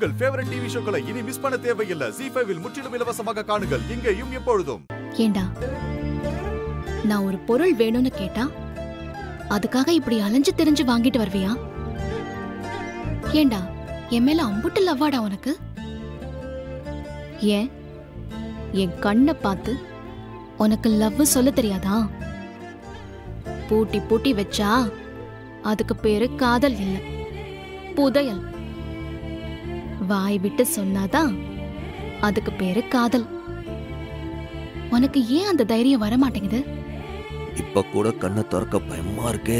உங்கள் favourite TV ஷோக்களை இனி miss பண்ண தேவையில்லை ஜி ஃபைவில் முற்றிலும் இலவசமாக காணுங்கள் இங்கேயும் எப்பொழுதும் ஏண்டா நான் ஒரு பொருள் வேணும்னு கேட்டா அதுக்காக இப்படி அலைஞ்சு திரிஞ்சு வாங்கிட்டு வருவியா ஏண்டா என் மேல அம்புட்டு லவ்வாடா உனக்கு ஏன் என் கண்ணை பார்த்து உனக்கு லவ் சொல்ல தெரியாதா பூட்டி பூட்டி வச்சா அதுக்கு பேரு காதல் இல்ல புதையல் வாய் விட்டு சொன்னாதான் அதுக்கு பேரு காதல் உனக்கு ஏன் அந்த தைரியம் வர மாட்டேங்குது இப்ப கூட கண்ணை திறக்க பயமா இருக்கே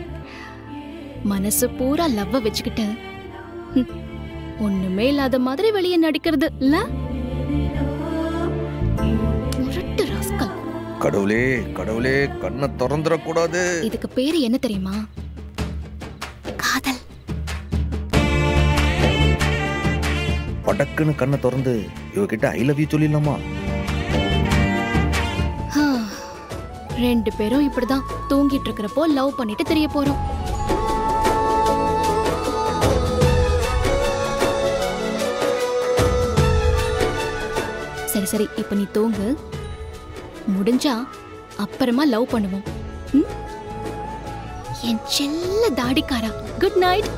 மனசு பூரா லவ்வ வச்சுக்கிட்டு ஹம், ஒண்ணுமே இல்லாத மாதிரி வெளியே நடிக்கிறது இல்ல முரட்டு ராஸ்கல் கடவுளே கடவுளே கண்ணை திறந்துடக்கூடாது இதுக்கு பேரு என்ன தெரியுமா காதல் படக்குன்னு கண்ணை திறந்து இவகிட்ட ஐ லவ் யூ சொல்லிடலாமா ஹா, ரெண்டு பேரும் இப்படிதான் தூங்கிட்டு இருக்கிறப்போ லவ் பண்ணிட்டு தெரிய போறோம் சரி சரி இப்ப நீ தூங்கு முடிஞ்சா அப்புறமா லவ் பண்ணுவோம் ம்? என் செல்ல தாடிக்காரா குட் நைட்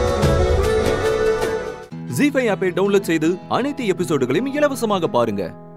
ஜி ஃபைவ் ஆப்பை டவுன்லோட் செய்து அனைத்து எபிசோடுகளையும் இலவசமாக பாருங்க